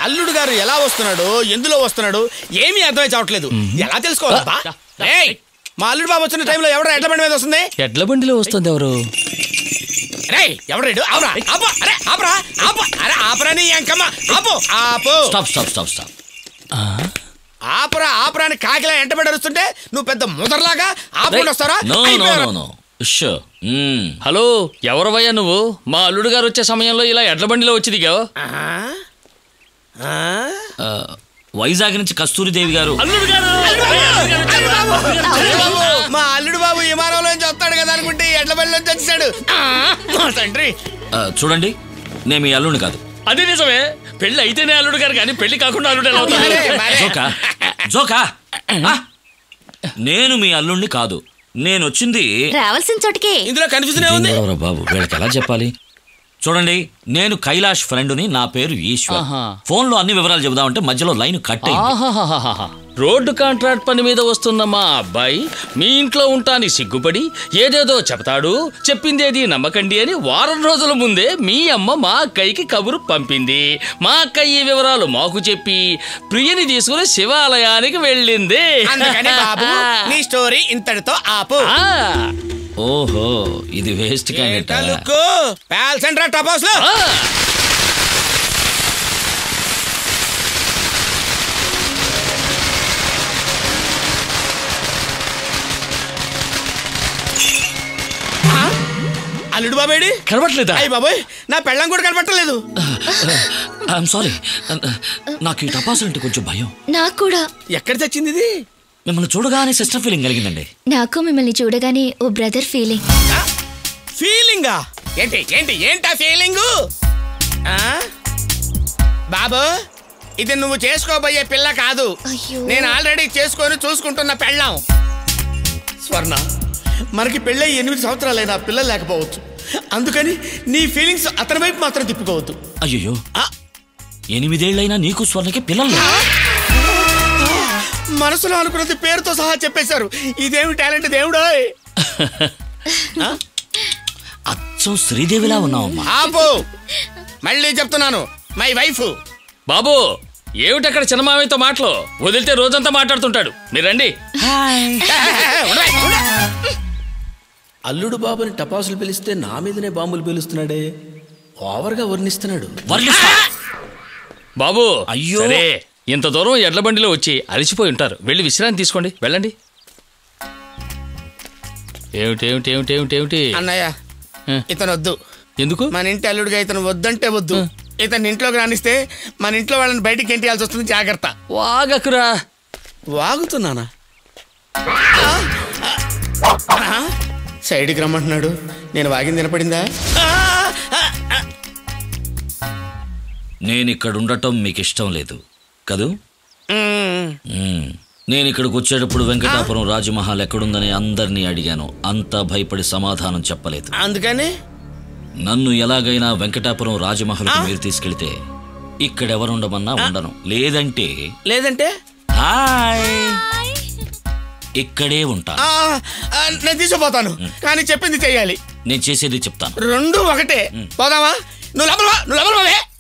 అల్లుడు గారు ఎలా వస్తున్నాడు ఎందులో వస్తున్నాడు ఏమీ అర్థమై చావట్లేదు ఎలా తెలుసుకోవాలబ్బా రేయ్, మా అల్లుడు బాబు వచ్చిన టైంలో ఎవడ ఎడ్ల బండి మీద వస్తుంది ఎడ్ల బండిలో వస్తుంది ఎవరు రేయ్ ఎవడు రేడు ఆపరా ఆపు అరే ఆపరా ఆపు అరే ఆపరా నీ అంకమ్మ ఆపు ఆపు స్టాప్ స్టాప్ స్టాప్ స్టాప్ ఆపరా ఆపరా అని కాకిలా ఎంటబడి అరుస్తుంటే నువ్వు పెద్ద ముదర్లాగా ఆపుకుంటూ వస్తారా నో నో అయిపోయారు. నో నో షో మ్మ్. హలో ఎవరవయ్యా నువ్వు మా అల్లుడు గారు వచ్చే సమయంలో ఇలా ఎడ్ల బండిలో వచ్చి దిగావు ఆహా. ఆ? ఆ, వైజాగ్ నుంచి కస్తూరిదేవి గారు అల్లుడు గారు మా అల్లుడు బాబు విమానంలో నుంచి వస్తాడు కదా అనుకుంటే ఎడ్ల బండి నుంచి వచ్చాడు మా తండ్రి ఆ, చూడండి నేను మీ అల్లుడిని కాదు అదే నిజమే పెళ్లి అయితేనే అల్లుడు గారు కానీ పెళ్లి కాకుండా అల్లుడు ఎలా అవుతాడు మరే, మరే. జోకా జోకా ఆ? నేను మీ అల్లుడిని కాదు నేను వచ్చింది రావాల్సిన చోటికే ఇందులో కన్ఫ్యూజన్ ఏముంది ఎవరో బాబు వీళ్ళకి ఎలా చెప్పాలి చూడండి నేను కైలాష్ ఫ్రెండ్ని నా పేరు ఈశ్వర్ ఆహా. ఫోన్ లో అన్ని వివరాలు చెబుదామంటే మధ్యలో లైన్ కట్ అయింది ఆహాహాహాహా. రోడ్డు కాంట్రాక్ట్ పని మీద వస్తున్న మా అబ్బాయి మీ ఇంట్లో ఉంటాని సిగ్గుపడి ఏదేదో చెప్తాడు చెప్పిందేది నమ్మకండి అని వారం రోజుల ముందే మీ అమ్మ మా అక్కయ్యకి కబురు పంపింది మా అక్కయ్య ఈ వివరాలు మాకు చెప్పి ప్రియని తీసుకుని శివాలయానికి వెళ్ళింది అందుకని బాబు నీ స్టోరీ ఇంతటితో ఆపు ఆ, ఓహో ఇది వేస్ట్ క్యాండిడేట్ లుక్కు పాల్ సెంటర్ టపాస్ లో ఆ. అల్లుడు బాబేడి కనబట్లేదా అయ్యి బాబోయ్ నా పెళ్ళం కూడా కనపట్టలేదు ఐఎమ్ సారీ నాకు ఈ టపాసులు అంటే కొంచెం భయం నాకు కూడా ఎక్కడ తెచ్చింది ఇది మిమ్మల్ని చూడగానే సిస్టర్ ఫీలింగ్ కలిగిందండి నాకు మిమ్మల్ని చూడగానే ఓ బ్రదర్ ఫీలింగ్ ఫీలింగా ఏంటి ఏంటి ఏంటా ఫీలింగు బాబు ఇది నువ్వు చేసుకోబోయే పిల్ల కాదు అయ్యో. నేను ఆల్రెడీ చేసుకొని చూసుకుంటున్న పెళ్ళాం స్వర్ణ మనకి పెళ్ళై ఎనిమిది సంవత్సరాలైనా పిల్లలు లేకపోవచ్చు అందుకని నీ ఫీలింగ్స్ అతని వైపు మాత్రం తిప్పుకోవద్దు అయ్యో ఆ, ఎనిమిదేళ్లైనా నీకు స్వర్ణకి పిల్లలు లేరా? మనసులో అనుకున్నది పేరుతో సహా చెప్పేశారు ఇదేమి టాలెంట్ దేవుడోయ్ అచ్చం శ్రీదేవిలా ఉన్నావమ్మా ఆపు మళ్ళీ చెప్తున్నాను మై వైఫ్ బాబు ఏమిటక్కడ చిన్నమామయ్యతో మాటలు వదిలితే రోజంతా మాట్లాడుతుంటాడు మీరండి అల్లుడు బాబుని టపాసులు పిలిస్తే నా మీదనే బాంబులు పిలుస్తున్నాడే ఓవర్గా వర్ణిస్తున్నాడు వర్ణిస్తా బాబు అయ్యో. సరే ఇంత దూరం ఎడ్ల బండిలో వచ్చి అలసిపోయి ఉంటారు వెళ్ళి విశ్రాంతి తీసుకోండి వెళ్ళండి ఏమిటి ఏమిటి ఏమిటి ఏమిటి ఏమిటి అన్నయ్య ఆ. ఇతను వద్దు ఎందుకు మన ఇంటి అల్లుడుగా ఇతను వద్దంటే వద్దు ఇతను ఇంట్లోకి రానిస్తే మన ఇంట్లో వాళ్ళని బయటికి ఎంటియాల్సి వస్తుంది జాగ్రత్త వాగకురా వాగుతున్నానా ఆ? సైడ్కి రమ్మంటున్నాడు నేను వాగింది వినపడిందా ఆ! ఆ! ఆ! నేను ఇక్కడ ఉండటం మీకు ఇష్టం లేదు కదూ మ్మ్. మ్మ్. నేను ఇక్కడికి వచ్చేటప్పుడు వెంకటాపురం రాజమహల్ ఎక్కడుందని అందరినీ అడిగాను అంతా భయపడి సమాధానం చెప్పలేదు అందుకని నన్ను ఎలాగైనా వెంకటాపురం రాజమహల్ మీరు తీసుకెళ్తే ఇక్కడెవరుండమన్నా ఉండను లేదంటే లేదంటే హాయ్ ఇక్కడే ఉంటా ఆ, ఆ, నేను తీసుకుపోతాను కానీ చెప్పింది చెయ్యాలి నేను చేసేది చెప్తాను రెండు ఒకటే పోదామా నువ్వు లోపల వా, నువ్వు లోపల పోవే